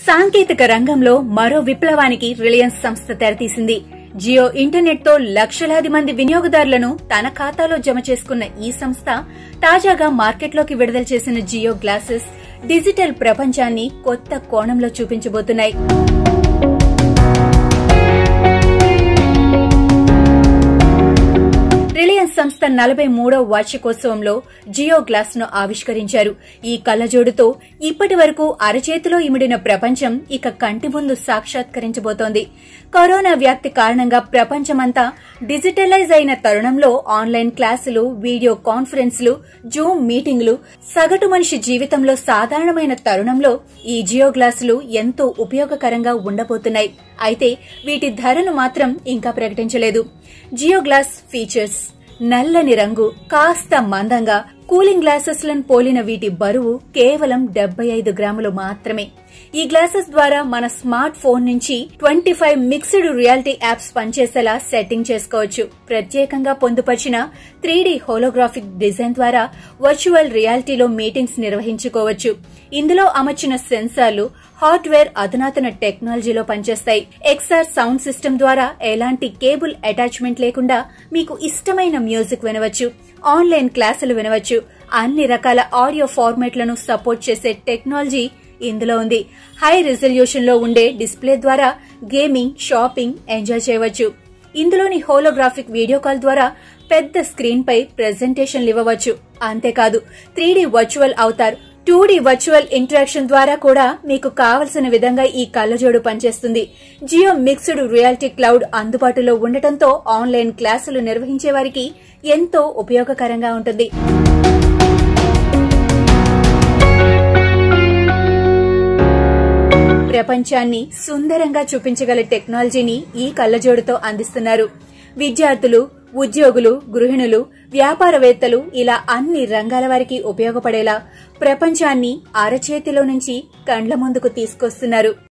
సాంకేతిక రంగంలో మరో విప్లవానికి రిలయన్స్ సంస్థ తెరతీసింది జియో ఇంటర్నెట్ తో లక్షలాది మంది వినియోగదారులను తన ఖాతాలో జమ చేసుకున్న ఈ సంస్థ తాజాగా మార్కెట్లోకి విడుదల చేసిన జియో గ్లాసెస్ డిజిటల్ ప్రపంచాన్ని కొత్త కోణంలో చూపించబోతున్నాయి రిలయన్స్ సంస్థ నలభై మూడో వార్షికోత్సవంలో జియో గ్లాస్ ను ఆవిష్కరించారు ఈ కళ్లజోడుతో ఇప్పటి వరకు అరచేతిలో ఇమిడిన ప్రపంచం ఇక కంటి ముందు సాక్షాత్కరించబోతోంది కరోనా వ్యాప్తి కారణంగా ప్రపంచమంతా డిజిటలైజ్ అయిన తరుణంలో ఆన్లైన్ క్లాసులు వీడియో కాన్ఫరెన్స్లు జూమ్ మీటింగ్లు సగటు మనిషి జీవితంలో సాధారణమైన తరుణంలో ఈ జియో గ్లాసులు ఎంతో ఉపయోగకరంగా ఉండబోతున్నాయి అయితే వీటి ధరను మాత్రం ఇంకా ప్రకటించలేదు జియో గ్లాస్ ఫీచర్స్ నల్లని రంగు కాస్త మందంగా కూలింగ్ గ్లాసెస్లను పోలిన వీటి బరువు కేవలం డెబ్బై ఐదు గ్రాములు మాత్రమే ఈ గ్లాసెస్ ద్వారా మన స్మార్ట్ ఫోన్ నుంచి twenty five mixed reality apps పనిచేసేలా setting చేసుకోవచ్చు ప్రత్యేకంగా పొందుపరిచిన త్రీ హోలోగ్రాఫిక్ డిజైన్ ద్వారా వర్చువల్ రియాలిటీలో మీటింగ్స్ నిర్వహించుకోవచ్చు ఇందులో అమర్చిన సెన్సార్లు హార్డ్వేర్ అధునాతన టెక్నాలజీలో పనిచేస్తాయి ఎక్స్ఆర్ సౌండ్ సిస్టమ్ ద్వారా ఎలాంటి కేబుల్ అటాచ్మెంట్ లేకుండా మీకు ఇష్టమైన మ్యూజిక్ వినవచ్చు ఆన్లైన్ క్లాసులు వినవచ్చు అన్ని రకాల ఆడియో ఫార్మాట్లను సపోర్ట్ చేసే టెక్నాలజీ ఇందులో ఉంది హై రిజల్యూషన్ లో ఉండే డిస్ప్లే ద్వారా గేమింగ్ షాపింగ్ ఎంజాయ్ చేయవచ్చు ఇందులోని హోలోగ్రాఫిక్ వీడియో కాల్ ద్వారా పెద్ద స్క్రీన్ పై ప్రెజెంటేషన్లు ఇవ్వవచ్చు అంతేకాదు త్రీ వర్చువల్ అవుతారు టూ డి వర్చువల్ ఇంటరాక్షన్ ద్వారా కూడా మీకు కావలసిన విధంగా ఈ కళ్ళజోడు పనిచేస్తుంది జియో మిక్స్డ్ రియాలిటీ క్లౌడ్ అందుబాటులో ఉండటంతో ఆన్లైన్ క్లాసులు నిర్వహించే వారికి ఎంతో ఉపయోగకరంగా ఉంటుంది ప్రపంచాన్ని సుందరంగా చూపించగల టెక్నాలజీని ఈ కళ్ళజోడుతో అందిస్తున్నారు విద్యార్థులు ఉద్యోగులు గృహిణులు వ్యాపారవేత్తలు ఇలా అన్ని రంగాల వారికి ఉపయోగపడేలా ప్రపంచాన్ని అరచేతిలో నుంచి కండ్ల ముందుకు తీసుకొస్తున్నారు